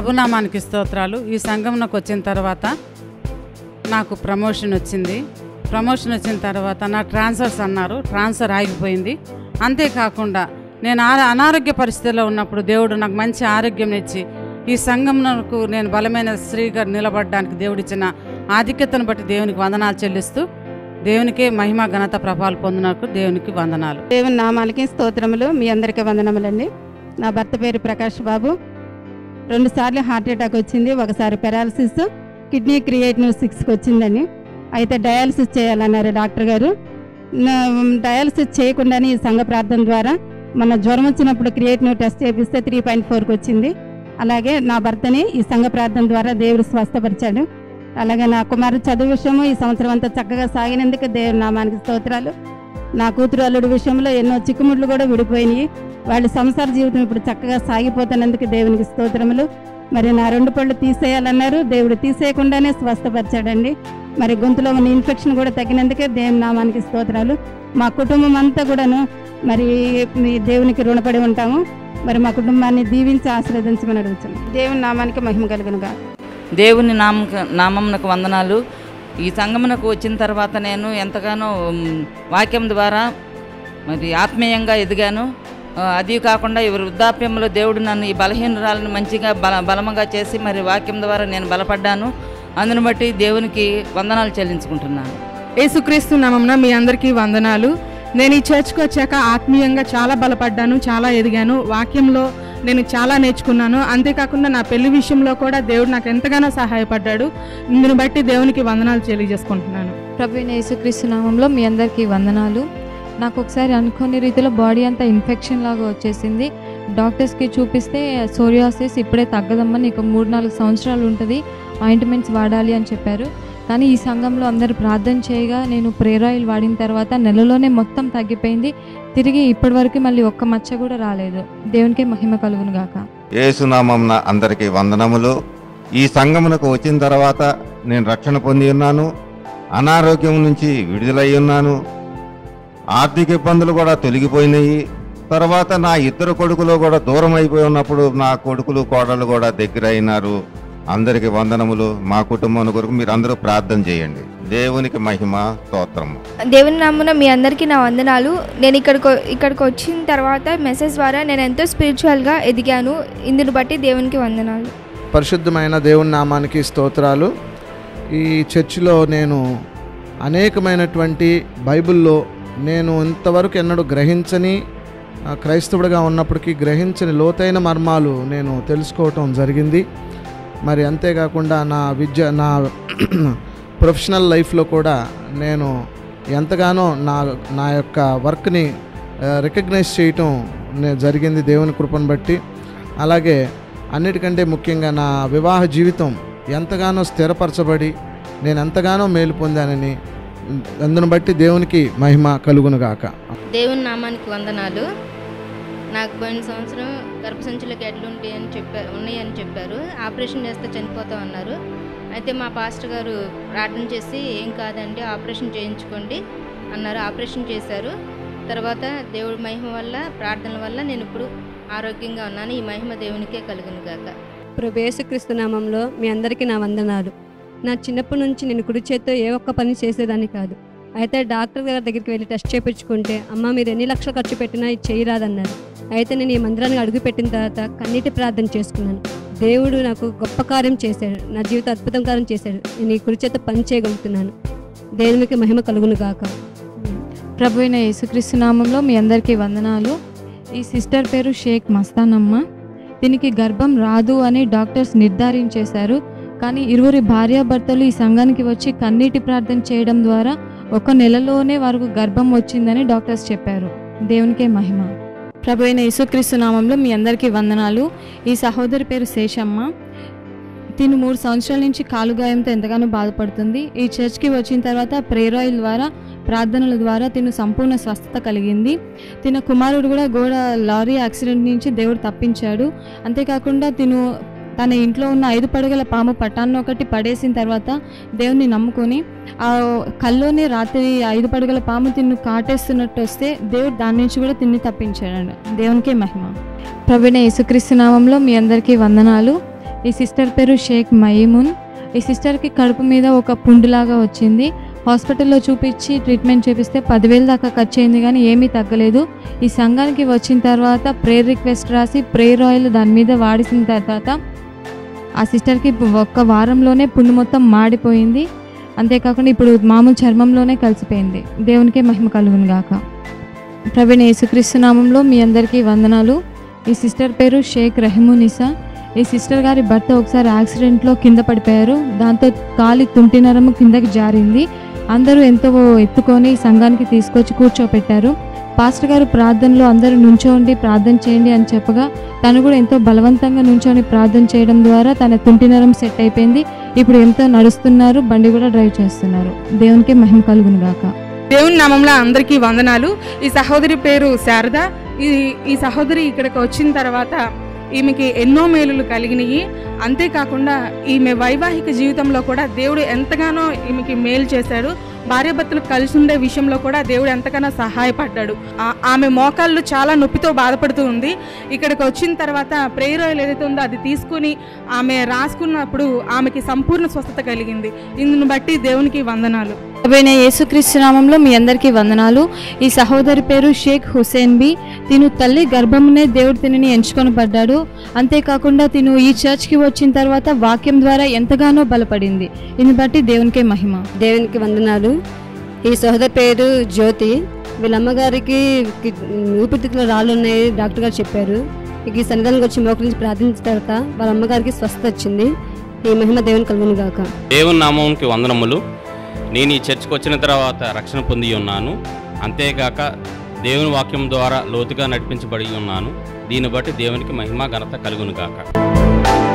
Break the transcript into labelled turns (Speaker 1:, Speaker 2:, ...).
Speaker 1: ప్రభునామానికి స్తోత్రాలు ఈ సంఘంలోకి వచ్చిన తర్వాత నాకు ప్రమోషన్ వచ్చింది ప్రమోషన్ వచ్చిన తర్వాత నా ట్రాన్స్ఫర్స్ అన్నారు ట్రాన్స్ఫర్ ఆగిపోయింది అంతేకాకుండా నేను ఆ అనారోగ్య పరిస్థితిలో ఉన్నప్పుడు దేవుడు నాకు మంచి ఆరోగ్యం ఇచ్చి ఈ సంఘంకు నేను బలమైన స్త్రీగా నిలబడడానికి దేవుడిచ్చిన ఆధిక్యతను బట్టి దేవునికి వందనాలు చెల్లిస్తూ దేవునికే మహిమ ఘనత ప్రభావాలు పొందినకు దేవునికి వందనాలు
Speaker 2: దేవుని నామాలకి స్తోత్రములు మీ అందరికీ వందనములండి నా భర్త పేరు ప్రకాష్ బాబు రెండు సార్లు హార్ట్ అటాక్ వచ్చింది ఒకసారి పెరాలసిస్ కిడ్నీ క్రియేటివ్ సిక్స్కి వచ్చిందని అయితే డయాలసిస్ చేయాలన్నారు డాక్టర్ గారు నా- డయాలసిస్ చేయకుండానే ఈ సంఘ ప్రార్థన ద్వారా మన జ్వరం వచ్చినప్పుడు క్రియేటివ్ టెస్ట్ చేపిస్తే త్రీ పాయింట్ ఫోర్కి వచ్చింది అలాగే నా భర్తని ఈ సంఘ ప్రార్థన ద్వారా దేవుడు స్వస్థపరిచాడు అలాగే నా కుమారుడు చదువు విషయము ఈ సంవత్సరం అంతా చక్కగా సాగినందుకు దేవుని నామానికి స్తోత్రాలు నా కూతురు అల్లుడి విషయంలో ఎన్నో చిక్కుముడ్లు కూడా విడిపోయినాయి వాళ్ళ సంసార జీవితం ఇప్పుడు చక్కగా సాగిపోతున్నందుకు దేవునికి స్తోత్రములు మరి నా రెండు పళ్ళు తీసేయాలన్నారు దేవుడు తీసేయకుండానే స్వస్థపరిచాడండి మరి గొంతులో ఉన్న ఇన్ఫెక్షన్ కూడా తగ్గినందుకే దేవుని నామానికి స్తోత్రాలు మా కుటుంబం అంతా కూడాను మరి మీ దేవునికి రుణపడి ఉంటాము మరి మా కుటుంబాన్ని దీవించి ఆశీర్వదించమని అడుగుతున్నాం దేవుని నామానికి మహిమ కలుగునుగా
Speaker 3: దేవుని నామ నామమునకు వందనాలు ఈ సంగమునకు వచ్చిన తర్వాత నేను ఎంతగానో ఉమ్, వాక్యం ద్వారా మరి ఆత్మీయంగా ఎదిగాను ఆ, అది కాకుండా ఈ వృద్ధాప్యంలో దేవుడు నన్ను ఈ బలహీనరాలను మంచిగా బల బలముగా చేసి మరి వాక్యం ద్వారా నేను బలపడ్డాను అందును బట్టి దేవునికి వందనాలు చెల్లించుకుంటున్నాను
Speaker 4: యేసుక్రీస్తు నామంన మీ అందరికీ వందనాలు నేను ఈ చర్చ్కి వచ్చాక ఆత్మీయంగా చాలా బలపడ్డాను చాలా ఎదిగాను వాక్యంలో నేను చాలా నేర్చుకున్నాను అంతేకాకుండా నా పెళ్లి విషయంలో కూడా దేవుడు నాకు ఎంతగానో సహాయపడ్డాడు ఇందుని బట్టి దేవునికి వందనాలు తెలియజేసుకుంటున్నాను
Speaker 5: ప్రభు యేసుక్రీస్తు నామంలో మీ అందరికీ వందనాలు నాకు ఒకసారి అనుకోని రీతిలో బాడీ అంతా ఇన్ఫెక్షన్ లాగా వచ్చేసింది డాక్టర్స్కి చూపిస్తే సోరియాసిస్ ఇప్పుడే తగ్గదమ్మని ఇక మూడు నాలుగు సంవత్సరాలు ఉంటుంది ఆయింట్మెంట్స్ వాడాలి అని చెప్పారు కానీ ఈ సంఘంలో అందరూ ప్రార్థన చేయగా నేను ప్రేరాయిల్ వాడిన తర్వాత నెలలోనే మొత్తం తగ్గిపోయింది తిరిగి ఇప్పటి వరకు మళ్ళీ ఒక్క మచ్చ కూడా రాలేదు దేవునికే మహిమ కలుగును గాక
Speaker 6: ఏసునామంన అందరికీ వందనములు ఈ సంఘమునకు వచ్చిన తర్వాత నేను రక్షణ పొంది ఉన్నాను అనారోగ్యం నుంచి విడుదలై ఉన్నాను ఆర్థిక ఇబ్బందులు కూడా తొలగిపోయినాయి తర్వాత నా ఇద్దరు కొడుకులు కూడా దూరం అయిపోయి ఉన్నప్పుడు నా కొడుకులు కోడలు కూడా దగ్గర అయినారు అందరికీ వందనములు మా కుటుంబం కొరకు మీరు అందరూ ప్రార్థన చేయండి దేవునికి మహిమ స్తోత్రము
Speaker 7: దేవుని నామున మీ అందరికీ నా వందనాలు నేను ఇక్కడికి ఇక్కడికి వచ్చిన తర్వాత మెసేజ్ ద్వారా నేను ఎంతో స్పిరిచువల్గా ఎదిగాను ఇందుని బట్టి దేవునికి వందనాలు
Speaker 8: పరిశుద్ధమైన దేవుని నామానికి స్తోత్రాలు ఈ చర్చిలో నేను అనేకమైనటువంటి బైబిల్లో నేను ఇంతవరకు ఎన్నడూ గ్రహించని ఆ, క్రైస్తవుడిగా ఉన్నప్పటికీ గ్రహించని లోతైన మర్మాలు నేను తెలుసుకోవటం జరిగింది మరి అంతేకాకుండా నా విద్య నా ప్రొఫెషనల్ లైఫ్లో కూడా నేను ఎంతగానో నా నా యొక్క వర్క్ని రికగ్నైజ్ చేయటం నే- జరిగింది దేవుని కృపను బట్టి అలాగే అన్నిటికంటే ముఖ్యంగా నా వివాహ జీవితం ఎంతగానో స్థిరపరచబడి నేను ఎంతగానో మేలు పొందానని అందును బట్టి దేవునికి మహిమ కలుగునుగాక
Speaker 9: దేవుని నామానికి వందనాలు నాకు పోయిన సంవత్సరం గర్భసంచుల గడ్డలు ఉంటాయని చెప్పారు ఉన్నాయని చెప్పారు ఆపరేషన్ చేస్తే చనిపోతాం అన్నారు అయితే మా పాస్టర్ గారు ప్రార్థన చేసి ఏం కాదండి ఆపరేషన్ చేయించుకోండి అన్నారు ఆపరేషన్ చేశారు తర్వాత దేవుడి మహిమ వల్ల ప్రార్థనల వల్ల నేను ఇప్పుడు ఆరోగ్యంగా ఉన్నాను ఈ మహిమ దేవునికే కలుగును గాక
Speaker 10: ప్రభు యేసుక్రీస్తు నామంలో మీ అందరికీ నా వందనాలు నా చిన్నప్పటి నుంచి నేను కుడి చేత్తో ఏ ఒక్క పని చేసేదాన్ని కాదు అయితే డాక్టర్ గారి దగ్గరికి వెళ్ళి టెస్ట్ చేయించుకుంటే అమ్మ మీరు ఎన్ని లక్షలు ఖర్చు పెట్టినా ఇది చేయరాదన్నారు అయితే నేను ఈ మందిరానికి అడుగుపెట్టిన తర్వాత కన్నీటి ప్రార్థన చేసుకున్నాను దేవుడు నాకు గొప్ప కార్యం చేశాడు నా జీవిత అద్భుతం కార్యం చేశాడు నేను ఈ కుడి చేత పని చేయగలుగుతున్నాను దేవునికి మహిమ కలుగును గాక
Speaker 5: ప్రభు అయిన యేసుక్రీస్తు నామంలో మీ అందరికీ వందనాలు ఈ సిస్టర్ పేరు షేక్ మస్తానమ్మ దీనికి గర్భం రాదు అని డాక్టర్స్ నిర్ధారించేశారు కానీ ఇరువురి భార్యాభర్తలు ఈ సంఘానికి వచ్చి కన్నీటి ప్రార్థన చేయడం ద్వారా ఒక నెలలోనే వారికి గర్భం వచ్చిందని డాక్టర్స్ చెప్పారు దేవునికే మహిమ ప్రభు అయిన యేసుక్రీస్తు నామంలో మీ అందరికీ వందనాలు ఈ సహోదరి పేరు శేషమ్మ తిను మూడు సంవత్సరాల నుంచి కాలు గాయంతో ఎంతగానో బాధపడుతుంది ఈ చర్చ్కి వచ్చిన తర్వాత ప్రేరాయిల్ ద్వారా ప్రార్థనల ద్వారా తిను సంపూర్ణ స్వస్థత కలిగింది తిన కుమారుడు కూడా గోడ లారీ యాక్సిడెంట్ నుంచి దేవుడు తప్పించాడు అంతేకాకుండా తిను తన ఇంట్లో ఉన్న ఐదు పడగల పాము పటాన్ని ఒకటి పడేసిన తర్వాత దేవుని నమ్ముకొని ఆ కల్లోనే రాత్రి ఐదు పడగల పాము తిన్ను కాటేస్తున్నట్టు వస్తే దేవుడు దాని నుంచి కూడా తిన్ని తప్పించాడు దేవునికే మహిమ ప్రవీణ యేసుక్రీస్తు నామంలో మీ అందరికీ వందనాలు ఈ సిస్టర్ పేరు షేక్ మయమున్ ఈ సిస్టర్కి కడుపు మీద ఒక పుండులాగా వచ్చింది హాస్పిటల్లో చూపించి ట్రీట్మెంట్ చేపిస్తే పదివేల దాకా ఖర్చు అయింది కానీ ఏమీ తగ్గలేదు ఈ సంఘానికి వచ్చిన తర్వాత ప్రేయర్ రిక్వెస్ట్ రాసి ప్రేయర్ ఆయిల్ దాని మీద వాడిసిన తర్వాత ఆ సిస్టర్కి ఒక్క వారంలోనే పుండు మొత్తం మాడిపోయింది అంతేకాకుండా ఇప్పుడు మామూలు చర్మంలోనే కలిసిపోయింది దేవునికే మహిమ కలుగును గాక ప్రవీణ్ యేసుక్రీస్తు నామంలో మీ అందరికీ వందనాలు ఈ సిస్టర్ పేరు షేక్ రెహమునిసా ఈ సిస్టర్ గారి భర్త ఒకసారి యాక్సిడెంట్లో కింద పడిపోయారు దాంతో కాలి తుంటి నరము కిందకి జారింది అందరూ ఎంతో ఎత్తుకొని ఈ సంఘానికి తీసుకొచ్చి కూర్చోపెట్టారు పాస్టర్ గారు ప్రార్థనలో అందరూ నుంచోండి ప్రార్థన చేయండి అని చెప్పగా తను కూడా ఎంతో బలవంతంగా నుంచొని ప్రార్థన చేయడం ద్వారా తన తుంటి నరం సెట్ అయిపోయింది ఇప్పుడు ఎంతో నడుస్తున్నారు బండి కూడా డ్రైవ్ చేస్తున్నారు దేవునికి మహిమ కలుగును గాక
Speaker 4: దేవుని నామంలో అందరికీ వందనాలు ఈ సహోదరి పేరు శారద ఈ ఈ సహోదరి ఇక్కడికి వచ్చిన తర్వాత ఈమెకి ఎన్నో మేలులు కలిగినాయి అంతేకాకుండా ఈమె వైవాహిక జీవితంలో కూడా దేవుడు ఎంతగానో ఈమెకి మేలు చేశాడు భార్యాభర్తలు కలిసి ఉండే విషయంలో కూడా దేవుడు ఎంతగానో సహాయపడ్డాడు ఆ- ఆమె మోకాళ్ళు చాలా నొప్పితో బాధపడుతూ ఉంది ఇక్కడికి వచ్చిన తర్వాత ప్రేయర్ ఆయిల్ ఏదైతే ఉందో అది తీసుకుని ఆమె రాసుకున్నప్పుడు ఆమెకి సంపూర్ణ స్వస్థత కలిగింది ఇందును బట్టి దేవునికి వందనాలు
Speaker 5: ప్రభువైన యేసుక్రీస్తు నామంలో మీ అందరికీ వందనాలు ఈ సహోదరి పేరు షేక్ హుసేన్ బి తిను తల్లి గర్భమునే దేవుడు తినని ఎంచుకొని పడ్డాడు అంతేకాకుండా తిను ఈ చర్చ్కి వచ్చిన తర్వాత వాక్యం ద్వారా ఎంతగానో బలపడింది దీన్ని బట్టి దేవునికే మహిమ
Speaker 10: దేవునికి వందనాలు ఈ సహోదరి పేరు జ్యోతి వీళ్ళ అమ్మగారికి కి- ఊపిరితిత్తులో రాళ్ళు ఉన్నాయి డాక్టర్ గారు చెప్పారు ఇక ఈ సన్నిధానికి వచ్చి మోకరించి ప్రార్థించిన తర్వాత వాళ్ళ అమ్మగారికి స్వస్థత వచ్చింది ఈ మహిమ దేవుని కలుగును గాక
Speaker 11: దేవుని నామంకి వందనములు నేను ఈ చర్చ్కి వచ్చిన తర్వాత రక్షణ పొంది ఉన్నాను అంతేగాక దేవుని వాక్యం ద్వారా లోతుగా నడిపించబడి ఉన్నాను దీన్ని బట్టి దేవునికి మహిమ ఘనత కలుగును గాక